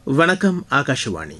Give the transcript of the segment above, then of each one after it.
வணக்கம் ஆகாஷவாணி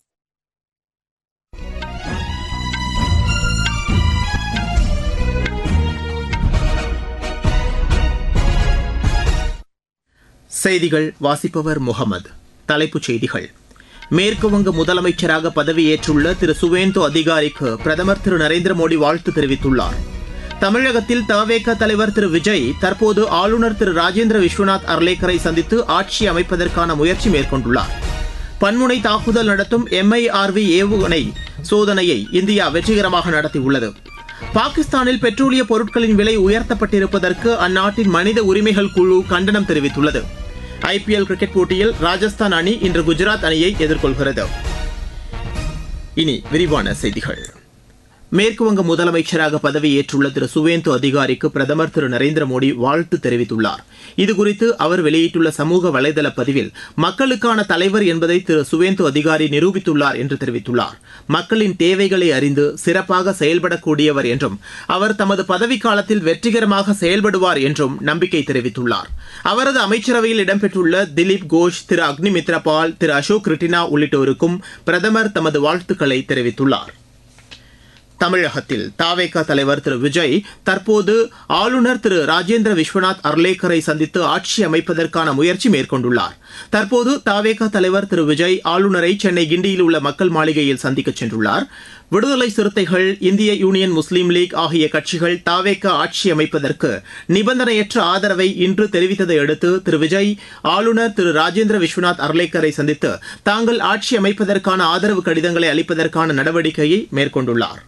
செய்திகள் வாசிப்பவர் முகமது தலைப்புச் செய்திகள் மேற்கு வங்க முதலமைச்சராக பதவியேற்றுள்ள திரு சுவேந்து அதிகாரிக்கு பிரதமர் திரு நரேந்திர மோடி வாழ்த்து தெரிவித்துள்ளார் தமிழகத்தில் தவேக தலைவர் திரு விஜய் தற்போது ஆளுநர் திரு ராஜேந்திர விஸ்வநாத் அர்லேக்கரை சந்தித்து ஆட்சி அமைப்பதற்கான முயற்சி மேற்கொண்டுள்ளார் பன்முனை தாக்குதல் நடத்தும் எம்ஐஆர்வி ஏவுகணை சோதனையை இந்தியா வெற்றிகரமாக நடத்தியுள்ளது பாகிஸ்தானில் பெட்ரோலிய பொருட்களின் விலை உயர்த்தப்பட்டிருப்பதற்கு அந்நாட்டின் மனித உரிமைகள் குழு கண்டனம் தெரிவித்துள்ளது ஐபிஎல் கிரிக்கெட் போட்டியில் ராஜஸ்தான் அணி இன்று குஜராத் அணியை எதிர்கொள்கிறது இனி விரிவான செய்திகள் மேற்குவங்க முதலமைச்சராக பதவியேற்றுள்ள திரு சுவேந்து அதிகாரிக்கு பிரதமர் திரு நரேந்திர மோடி வாழ்த்து தெரிவித்துள்ளார் இதுகுறித்து அவர் வெளியிட்டுள்ள சமூக வலைதள பதிவில் மக்களுக்கான தலைவர் என்பதை திரு சுவேந்து அதிகாரி நிரூபித்துள்ளார் என்று தெரிவித்துள்ளார் மக்களின் தேவைகளை அறிந்து சிறப்பாக செயல்படக்கூடியவர் என்றும் அவர் தமது பதவிக்காலத்தில் வெற்றிகரமாக செயல்படுவார் என்றும் நம்பிக்கை தெரிவித்துள்ளார் அவரது அமைச்சரவையில் இடம்பெற்றுள்ள திலீப் கோஷ் திரு அக்னிமித்ரா பால் திரு அசோக் ரிட்டினா உள்ளிட்டோருக்கும் பிரதமர் தமது வாழ்த்துக்களை தெரிவித்துள்ளார் தமிழகத்தில் தாவேகா தலைவர் திரு விஜய் தற்போது ஆளுநர் திரு ராஜேந்திர விஸ்வநாத் அர்லேக்கரை சந்தித்து ஆட்சி அமைப்பதற்கான முயற்சி மேற்கொண்டுள்ளார் தற்போது தாவேகா தலைவர் திரு விஜய் ஆளுநரை சென்னை கிண்டியில் உள்ள மக்கள் மாளிகையில் சந்திக்க சென்றுள்ளார் விடுதலை சிறுத்தைகள் இந்திய யூனியன் முஸ்லீம் லீக் ஆகிய கட்சிகள் தாவேகா ஆட்சி அமைப்பதற்கு நிபந்தனையற்ற ஆதரவை இன்று தெரிவித்ததை அடுத்து திரு விஜய் ஆளுநர் திரு ராஜேந்திர விஸ்வநாத் அர்லேக்கரை சந்தித்து தாங்கள் ஆட்சி அமைப்பதற்கான ஆதரவு கடிதங்களை அளிப்பதற்கான நடவடிக்கையை மேற்கொண்டுள்ளார்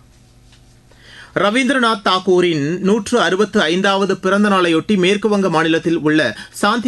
ரவீந்திரநாத் தாகூரின் நூற்று அறுபத்து ஐந்தாவது பிறந்த நாளையொட்டி மேற்குவங்க மாநிலத்தில் உள்ள சாந்தி